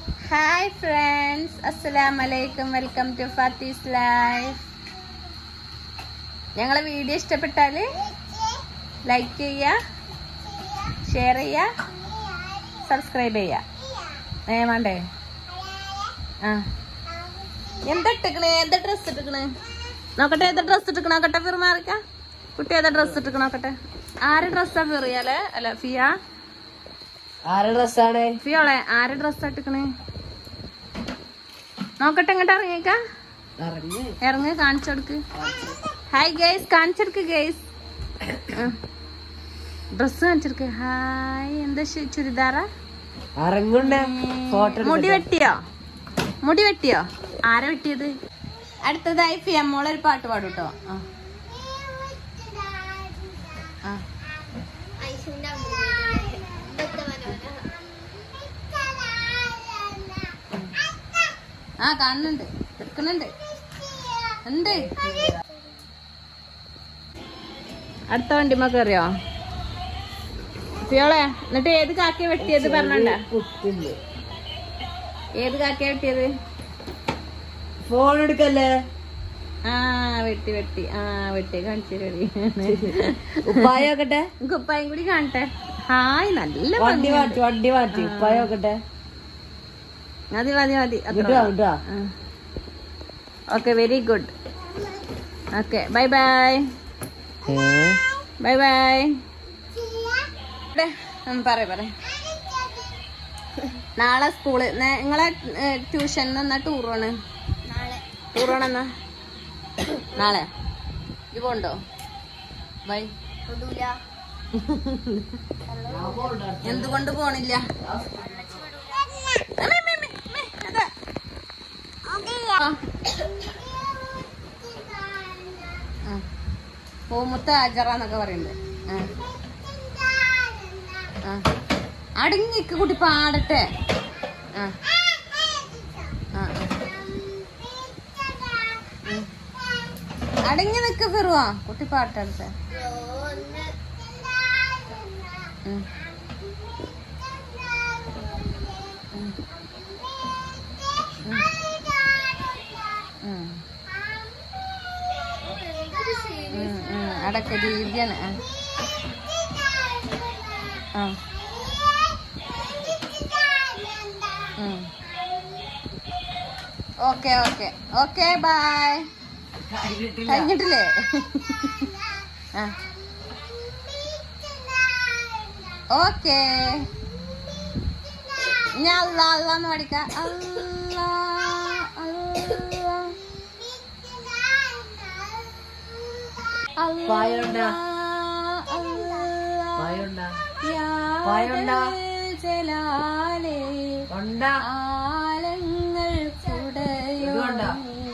Hi friends അസ്സലാം വലൈക്കും welcome to Fathi's life ഞങ്ങളെ വീഡിയോ ഇഷ്ടപ്പെട്ടാൽ ലൈക്ക് ചെയ്യുക ഷെയർ ചെയ്യുക സബ്സ്ക്രൈബ് ചെയ്യുക ഏ വേണ്ടേ ആ എന്താ ഇട്ടിക്കണേ എന്താ ഡ്രസ് ഇട്ടിക്കണേ നോക്കട്ടെ ഏതാ ഡ്രസ് ഇട്ടിക്കണ നോക്കട്ടെ ഫിർമാറിക്ക കുട്ടി ഏതാ ഡ്രസ് ഇട്ടിക്കണ നോക്കട്ടെ ആരെ ഡ്രസ്സാ ഫിറിയാലേ അല്ല ഫിയ ആരുടെ ഡ്രസ്സാണ് ഫിയോളെ ആരെ ഡ്രസ്സാ ഇട്ടിക്കണേ നോക്കട്ടെ ഇങ്ങോട്ട് ഇറങ്ങിക്ക അറിഞ്ഞ് ഇറങ്ങി കാണിച്ചു കൊടുക്ക് ഹായ് ഗൈസ് കാണിച്ചെടുക്ക് ഗൈസ് ഡ്രസ് കാണിച്ചെടുക്ക് ഹായ് എന്താ ശ- ചുരിദാറാ അറിഞ്ഞുണ്ട് ഫോട്ടോ മുടി വെട്ടിയോ മുടി വെട്ടിയോ ആരാ വെട്ടിയത് അടുത്തതായി ഫിയമ്മോളെ ഒരു പാട്ട് പാടും കേട്ടോ ആ. ആ. ആ കാണുന്നുണ്ട് എടുക്കുന്നുണ്ട് ഉണ്ട് അടുത്ത വണ്ടിമ്മ കയറിയോ ഫിയോളെ എന്നിട്ട് ഏത് കാക്കയെ വെട്ടിയത് പറഞ്ഞണ്ട കുത്തില്ല ഏത് കാക്കയെ വെട്ടിയത് ഫോൺ എടുക്കല്ലേ ആ വെട്ടി വെട്ടി ആ വെട്ടി കാണിച്ചു റെഡി ഉപ്പായ നോക്കട്ടെ കുപ്പായും കൂടി കാണട്ടെ ഹായ് നല്ല വണ്ടി മാറ്റി വണ്ടി മാറ്റി ഉപ്പായ നോക്കട്ടെ മതി മതി മതി വിട്ടോ വിട്ടോ okay very good okay bye bye bye bye പറയ പറ നാളെ സ്കൂള് നേ- നിങ്ങളെ ട്യൂഷൻ എന്നാ ടൂറാണ് ടൂറാണ് എന്നാ നാളെ ഇത് പോണ്ടോ ബൈ എന്തുകൊണ്ട് പോണില്ല അമ്മേ, അമ്മേ, അമ്മേ, അമ്മേ, അതാ. ആ. ആ. പൂമുത്ത അജറാന്നൊക്കെ പറയുന്നുണ്ട് ആ. ആ. അടങ്ങിക്ക് കുട്ടി പാടട്ടെ ആ ആ, ആ. ഉം. അടങ്ങി നിക്ക് ഫിറുവാ കുട്ടി പാട്ടടുത്തെ ഉം. ഉം. ഉം. ഉം, ഉം. അടക്ക രീതിയാണ് ആ. ആ ഉം. ഓക്കെ ഓക്കെ ഓക്കെ ബൈ കഴിഞ്ഞിട്ടില്ലേ ആ ഓക്കെ ഞാൻ അല്ല അല്ലാന്ന് പഠിക്കാം അല്ലാ അല്ലാ പായുണ്ടാ? അല്ലാ പായുണ്ടാ യാ പായുണ്ടാ? ജലാലേ ഉണ്ടാ ആലങ്ങൾ ഇതുകൊണ്ടാ?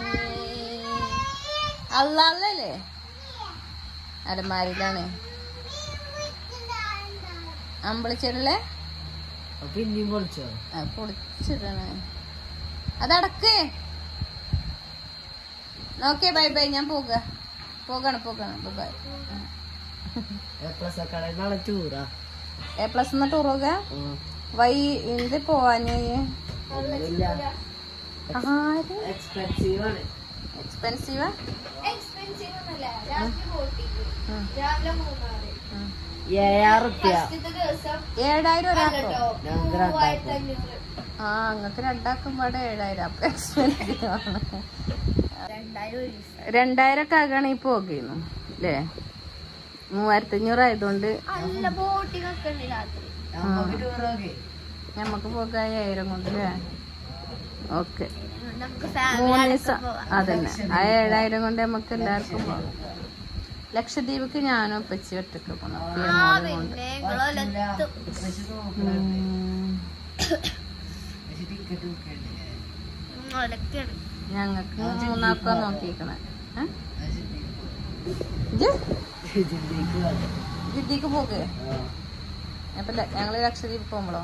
അല്ലല്ലേ അലമാരിയിലാണ് അമ്പളിച്ചേരല്ലേ പിന്നെയും പൊളിച്ചോ പൊളിച്ചിടണേ അതടക്ക് ഓക്കെ ബൈ ബൈ ഞാൻ പോക പോകാണ് പോകാണ് ബൈ എ പ്ലസ് ഒക്കെ നാളെ ടൂറാ എ പ്ലസ് എന്ന ടൂർ പോക വൈ എന്ത് പോവാന് ഒന്നുമില്ല ആര് എക്സ്പെൻസീവ് ആണ് എക്സ്പെൻസീവാ ഏഴായിരം റുപ്യ ഏഴായിരം ഒരാൾക്കോ ഞങ്ങൾക്ക് ആ അങ്ങക്ക് രണ്ടാക്കും പാടെ ഏഴായിരം അപ്പൊ എക്സ്പെൻസീവ് ആണ് രണ്ടായിരം ഒക്കെ ആകാണെങ്കിൽ പോകുന്നു അല്ലേ മൂവായിരത്തി അഞ്ഞൂറ് ആയതുകൊണ്ട് നമുക്ക് ടൂറൊക്കെ നമുക്ക് പോകാൻ ഏഴായിരം കൊണ്ട് അല്ലേ ഓക്കെ മൂന്ന് ദിവസം അതന്നെ ആ ഏഴായിരം കൊണ്ട് നമുക്ക് എല്ലാവർക്കും പോകാം ലക്ഷദ്വീപിക്ക് ഞാനും ഒപ്പിച്ച് ഒറ്റക്ക് പോകണം കൊണ്ട് ഉം. ടിക്കറ്റ് ബുക്ക് ഞങ്ങക്ക് മൂന്നാക്കാ നോക്കിക്കണേ ഏ? ഇജ്ജ് ജിദ്ദിക്ക് പോകേ അപ്പൊ ല- ഞങ്ങള് ലക്ഷദ്വീപ് പോകുമ്പോളോ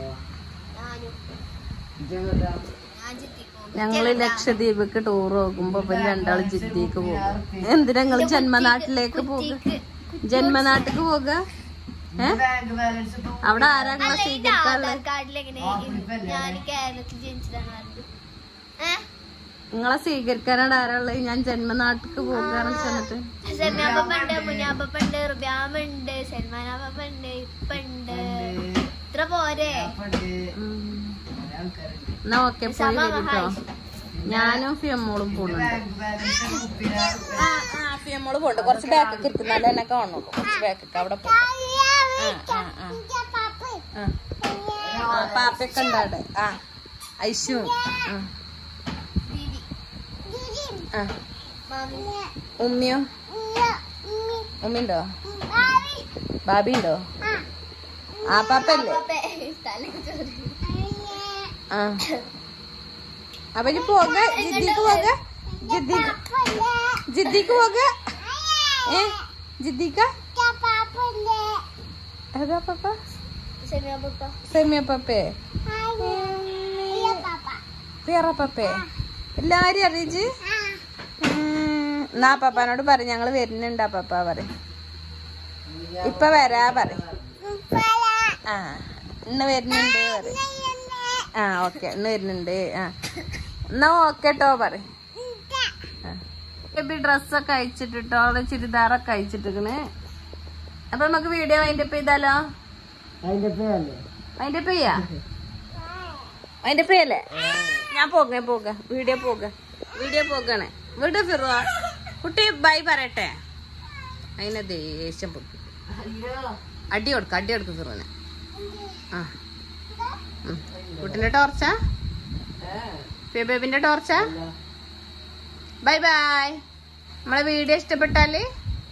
ഞങ്ങള് ലക്ഷദ്വീപിക്ക് ടൂർ പോകുമ്പോ ഇവര് രണ്ടാളും ജിദ്ദിക്ക് പോകും എന്തിനാ ഞങ്ങള് ജന്മനാട്ടിലേക്ക് പോകുക ജന്മനാട്ടിക്ക് പോകുക ഏ ബാങ്ക് ബാലൻസ് അവിടെ ആരാ നിങ്ങളെ അല്ല ഇത് സ്വീകരിക്കാറുള്ളത് ആധാർ കാർഡിൽ എങ്ങനെ ഞാൻ കേരളത്തിൽ ജനിച്ചതാണ് പറഞ്ഞത് ഏഹ് നിങ്ങളെ സ്വീകരിക്കാനാണ് ആരാളുള്ളത് ഞാൻ ജന്മനാട്ടിക്ക് പോകാറ് ചെന്നിട്ട് സെമിയാപ്പുണ്ട് മുനിയാപ്പുണ്ട് റുബിയാമുണ്ട് സൽമാനാപ്പുണ്ട് ഇപ്പുണ്ട് ഇത്ര പോരെ ഉം. ആൾക്കാരുണ്ട് എന്നാ ഓക്കെ പോയി സമ വരും കേട്ടോ ഞാനും ഫിയമ്മോളും പോകുന്നുണ്ട് ബാങ്ക് ബാലൻസ് മുപ്പിനാ ആ ആ ഫിയമ്മോള് പോകുന്നുണ്ട് കുറച്ച് ബാക്കൊക്കെ ഇരിക്കുന്നാലേ എന്നെ കാണുള്ളൂ കുറച്ച് ബാക്കൊക്കെ അവിടെ പോകും ആ ആ ആ ആ. ആ പാപ്പയൊക്കെ ഉണ്ട് അവിടെ ആ ഐശു ആ ദീദി ആ മാമി ഉമ്മിയോ ഉമ്മിണ്ടോ ബാബി ഉണ്ടോ ആ പാപ്പല്ലേ പാപ്പേ, തലക്ക് ചോറ്. ആ അപ്പൊ ഇനി പോക ജിദ്ദിക്ക് പോക ജിദ്ദിക്ക് ജിദ്ദിക്ക് പോക ഏ ജിദ്ദിക്ക ഏതാ പാപ്പ സെമിയാപ്പ സെമിയ പപ്പേ പിയറ പപ്പേ എല്ലാരും അറിയിച്ച് എന്നാ പപ്പാനോട് പറ ഞങ്ങള് വരുന്നുണ്ടാ പപ്പ പറ ഇപ്പൊ വരാ പറ ആ ഇന്ന് വരുന്നുണ്ട് പറ ആ ഓക്കെ ഇന്ന് വരുന്നുണ്ട് ആ എന്നാ ഓക്കെ കേട്ടോ പറ ബേബി ഡ്രസ്സൊക്കെ അയച്ചിട്ടിട്ടോ അവള് ചുരിദാറൊക്കെ അയച്ചിട്ടിക്കണ് അപ്പൊ നമുക്ക് വീഡിയോ അതിന്റെ ചെയ്താലോ അതിന്റെ പേരല്ലേ അതിന്റെ ചെയ്യാ അതിന്റെ പേയല്ലേ ഞാൻ പോക പോക വീഡിയോ പോക വീഡിയോ പോകാണ് വീഡിയോ ഫിറുവ കുട്ടി ബൈ പറയട്ടെ അതിനെ ദേഷ്യം പൊട്ടി അടി കൊടുക്ക അടി കൊടുക്ക ഫിറുവിനെ ആ ഉം. കുട്ടിന്റെ ടോർച്ച ബേബിന്റെ ടോർച്ച ബൈ ബൈ നമ്മളെ വീഡിയോ ഇഷ്ടപ്പെട്ടാല്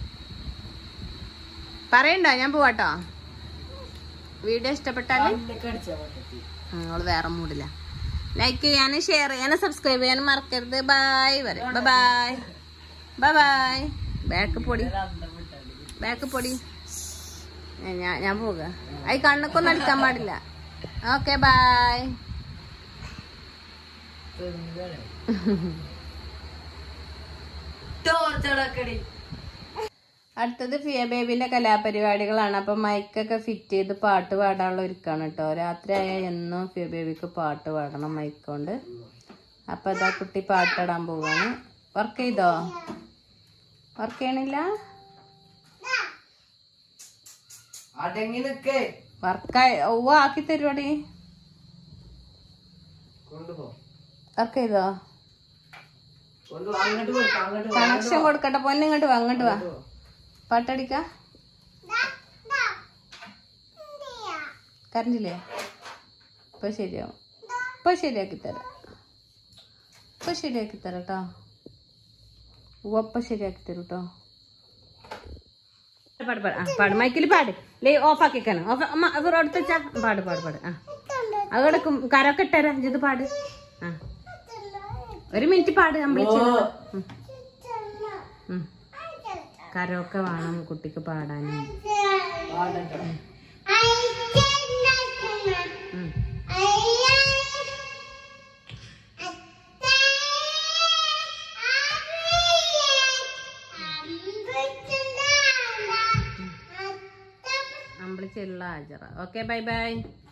പറയണ്ട ഞാൻ പോവാട്ടോ വീഡിയോ ഇഷ്ടപ്പെട്ടാല് കടിച്ചാ പറ്റത്തി അവള് വേറെ മൂടില്ല ലൈക്ക് ചെയ്യാനും ഷെയർ ചെയ്യാനും സബ്സ്ക്രൈബ് ചെയ്യാനും മറക്കരുത് ബായ് പറയും ബൈ ബൈ ബൈ ബാക്ക് പൊടി ബാക്ക് പൊടി ഏ, ഞാൻ ഞാൻ പോക അത് കണ്ണൊക്കെ ഒന്നും അടിക്കാൻ പാടില്ല ഓക്കെ ബായ് ടോർച്ചടക്കടി അടുത്തത് ഫിയ ബേബിന്റെ കലാപരിപാടികളാണ് അപ്പൊ മൈക്കൊക്കെ ഫിറ്റ് ചെയ്ത് പാട്ട് പാടാനുള്ള ഒരുക്കാണ് കേട്ടോ രാത്രി ആയാൽ എന്നും ഫിയ ബേബിക്ക് പാട്ട് പാടണം മൈക്ക് കൊണ്ട് അപ്പൊ അതാ കുട്ടി പാട്ടിടാൻ പോവാണ് വർക്ക് ചെയ്തോ വർക്ക് ചെയ്യണില്ല അടങ്ങി നിക്കേ വർക്കായി ഓ ആക്കി തരുവാടി കൊണ്ടുപോ വർക്ക് ചെയ്തോ കൊണ്ടുപോ അങ്ങോട്ട് കൊടുക്കാം അങ്ങോട്ട് കണക്ഷൻ കൊടുക്കട്ടെ പൊന്നെ ഇങ്ങോട്ട് വാ അങ്ങോട്ട് വാ പാട്ടടിക്ക കറണ്ടില്ലേ ഇപ്പൊ ശരിയാവും ഇപ്പൊ ശരിയാക്കി തരാം ഇപ്പൊ ശരിയാക്കി തരാം കേട്ടോ ഉവപ്പ ശരിയാക്കി തരും കേട്ടോ പാട് പാട് ആ പാട് മൈക്കിൽ പാട് ലേ ഓഫ് ആക്കിക്കാണ് ഓഫ് അമ്മ അവർ അടുത്ത് വെച്ചാ പാട് പാട് പാട് ആ അതോടെ കരൊക്കെ ഇട്ടരാ ഇത് പാട് ആ ഒരു മിനിറ്റ് പാട് അമ്പിളിച്ചു കരൊക്കെ വേണം കുട്ടിക്ക് പാടാനും പാടട്ടെ ഉം. അമ്പിളിച്ചുള്ള ഹാജറ ഓക്കെ ബൈ ബൈ